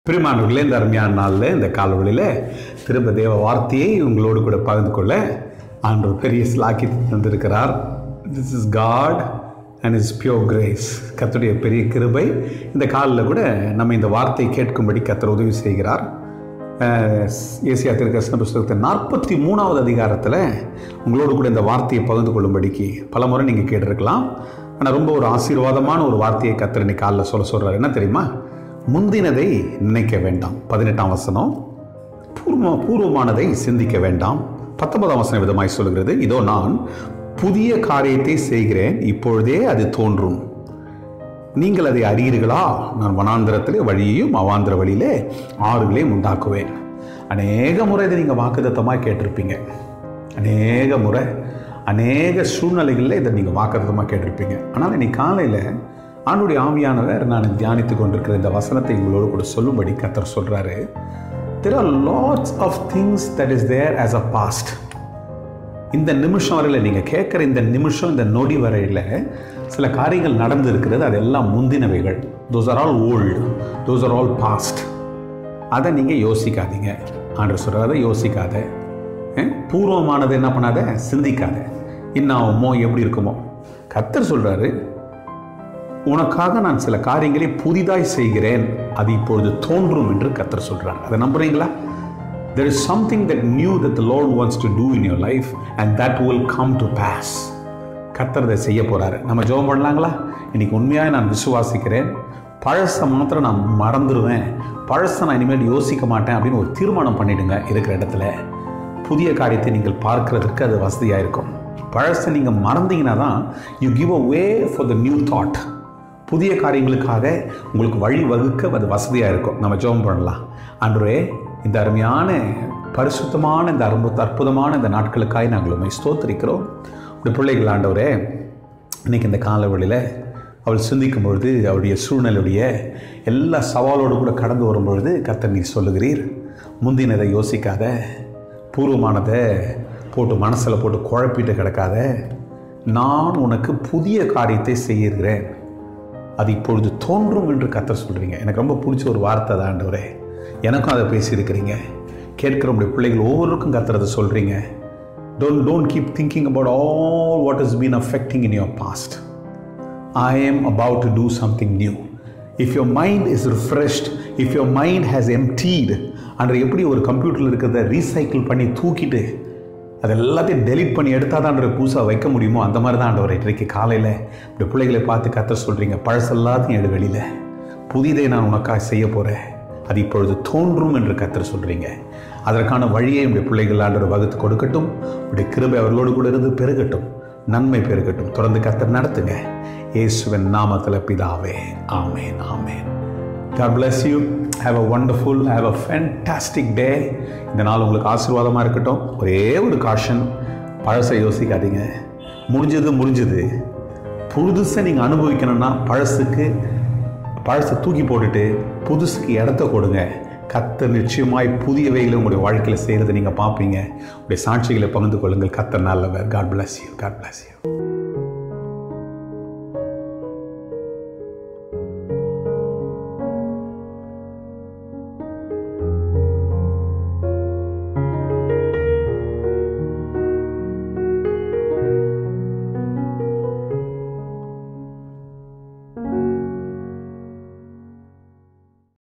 பிரிமானவர்களே இந்த அருமையான நாளில் இந்த காலவழியில் திரும்ப தேவ வார்த்தையை உங்களோடு கூட பகிர்ந்து கொள்ள ஆண்டவர் பெரிய ஸ்லாக்கி தந்திருக்கிறார் this is God and is pure grace கத்துடைய பெரிய கிருபை இந்த காலில் கூட நம்ம இந்த வார்த்தையை கேட்கும்படி கத்தர் உதவி செய்கிறார் அஹ், ஏசியா திருக்கசன புஸ்தகத்தின் நாற்பத்தி மூணாவது அதிகாரத்தில் உங்களோடு கூட இந்த வார்த்தையை பகிர்ந்து கொள்ளும்படிக்கு பல முறை நீங்கள் கேட்டிருக்கலாம் ஆனால் ரொம்ப ஒரு ஆசீர்வாதமான ஒரு வார்த்தையை கத்தர் இன்னைக்கு காலில் சொல்ல சொல்கிறார் என்ன தெரியுமா முந்தினதை நினைக்க வேண்டாம் பதினெட்டாம் வசனம் பூர்வ பூர்வமானதை சிந்திக்க வேண்டாம் பத்தொன்பதாம் வசனம் விதமாய் சொல்கிறது இதோ நான் புதிய காரியத்தை செய்கிறேன் இப்பொழுதே அது தோன்றும் நீங்கள் அதை அறியீர்களா நான் வனாந்திரத்திலே வழியையும் அவாந்திர வழியிலே ஆறுகளையும் உண்டாக்குவேன் அநேக முறை இதை நீங்கள் வாக்குத்தத்தமாக கேட்டிருப்பீங்க அநேக முறை அநேக சூழ்நிலைகளில் இதை நீங்கள் வாக்குத்தத்தமாக கேட்டிருப்பீங்க ஆனால் இன்னைக்கு காலையில் ஆண்டுடைய ஆவியானவர் நான் தியானித்து கொண்டிருக்கிற இந்த வசனத்தை உங்களோடு கூட சொல்லும்படி கத்தர் சொல்கிறாரு there are lots of things that is there as a past இந்த நிமிஷம் வரையில் நீங்கள் கேட்குற இந்த நிமிஷம் இந்த நொடி வரையில் சில காரியங்கள் நடந்து இருக்கிறது அதெல்லாம் முந்தினவைகள் those are all old those are all past அதை நீங்கள் யோசிக்காதீங்க ஆண்டு சொல்கிறத யோசிக்காத அஹ், பூர்வமானது என்ன பண்ணாத சிந்திக்காத இன்னாகுமோ எப்படி இருக்குமோ கத்தர் சொல்கிறாரு உனக்காக நான் சில காரியங்களை புதிதாய் செய்கிறேன் அது இப்பொழுது தோன்றும் என்று கத்தர் சொல்றார் அதை நம்புறீங்களா there is something that new that the lord wants to do in your life and that will come to pass கத்தர் அதை செய்ய போறாரு நம்ம ஜெபம் பண்ணலாங்களா இன்னைக்கு உண்மையாக நான் விசுவாசிக்கிறேன் பழசை மாத்திரம் நான் மறந்துடுவேன் பழசை நான் இனிமேல் யோசிக்க மாட்டேன் அப்படின்னு ஒரு தீர்மானம் பண்ணிடுங்க இருக்கிற இடத்துல புதிய காரியத்தை நீங்கள் பார்க்கிறதுக்கு அது வசதியாக இருக்கும் பழசை நீங்கள் மறந்தீங்கன்னா தான் you give a way for the new thought புதிய காரியங்களுக்காக உங்களுக்கு வழி வகுக்க அது வசதியாக இருக்கும் நம்ம ஜெபம் பண்ணலாம் ஆண்டவரே இந்த அருமையான பரிசுத்தமான இந்த அற்புத அற்புதமான இந்த நாட்களுக்காக நாங்கள் உண்மை ஸ்தோத்திரிக்கிறோம் உடைய பிள்ளைகள் ஆண்டவரே இன்னைக்கு இந்த காலவெளியில் அவள் சிந்திக்கும் பொழுது அவருடைய சூழ்நிலையுடைய எல்லா சவாலோடு கூட கடந்து வரும் பொழுது கர்த்தர் நீர் சொல்லுகிறீர் முந்தினதை யோசிக்காத பூர்வமானதை போட்டு மனசில் போட்டு குழப்பிட்டு கிடக்காத நான் உனக்கு புதிய காரியத்தை செய்கிறேன் அது இப்பொழுது தோன்றும் என்று கத்தர் சொல்கிறீங்க எனக்கு ரொம்ப பிடிச்ச ஒரு வார்த்தை தான் ஆண்டவரே எனக்கும் அதை பேசியிருக்கிறீங்க கேட்கிற உடைய பிள்ளைகள் ஒவ்வொருக்கும் கத்துறதை சொல்கிறீங்க don't don't keep thinking about all what is been affecting in your past I am about to do something new. If your mind is refreshed, if your mind has emptied, அன்று எப்படி ஒரு கம்ப்யூட்டரில் இருக்கிறத ரீசைக்கிள் பண்ணி தூக்கிட்டு அது எல்லாத்தையும் delete பண்ணி எடுத்தால் தான் அன்று புதுசாக வைக்க முடியுமோ அந்த மாதிரி தான் ஆண்டவர் இன்றைக்கு காலையில் இப்படி பிள்ளைகளை பார்த்து கத்த சொல்கிறீங்க பழசெல்லாத்தையும் எடு வெளியில் புதிதை நான் உனக்காக செய்ய போகிறேன் அது இப்பொழுது தோன்றும் என்று கத்தர் சொல்கிறீங்க அதற்கான வழியை உடைய பிள்ளைகள் ஆண்டவர் வகுத்து கொடுக்கட்டும் உடைய கிருபை அவர்களோடு கூட இருந்து பெருகட்டும் நன்மை பெருகட்டும் தொடர்ந்து கத்தர் நடத்துங்க இயேசுவின் நாமத்தில் பிதாவே ஆமேன் ஆமேன் God bless you. Have a wonderful, have a fantastic day. இந்த நாள் உங்களுக்கு ஆசீர்வாதமாக இருக்கட்டும் ஒரே ஒரு காஷன் பழசை யோசிக்காதீங்க முடிஞ்சது முடிஞ்சது புதுசை நீங்கள் அனுபவிக்கணும்னா பழசுக்கு பழசை தூக்கி போட்டுட்டு புதுசுக்கு இடத்த கொடுங்க கத்தர் நிச்சயமாய் புதியவைகளை உங்களுடைய வாழ்க்கையில் செய்கிறத நீங்கள் பார்ப்பீங்க உங்களுடைய சாட்சிகளை பகிர்ந்து கொள்ளுங்கள் கத்தர் நல்லவர் God bless you God bless you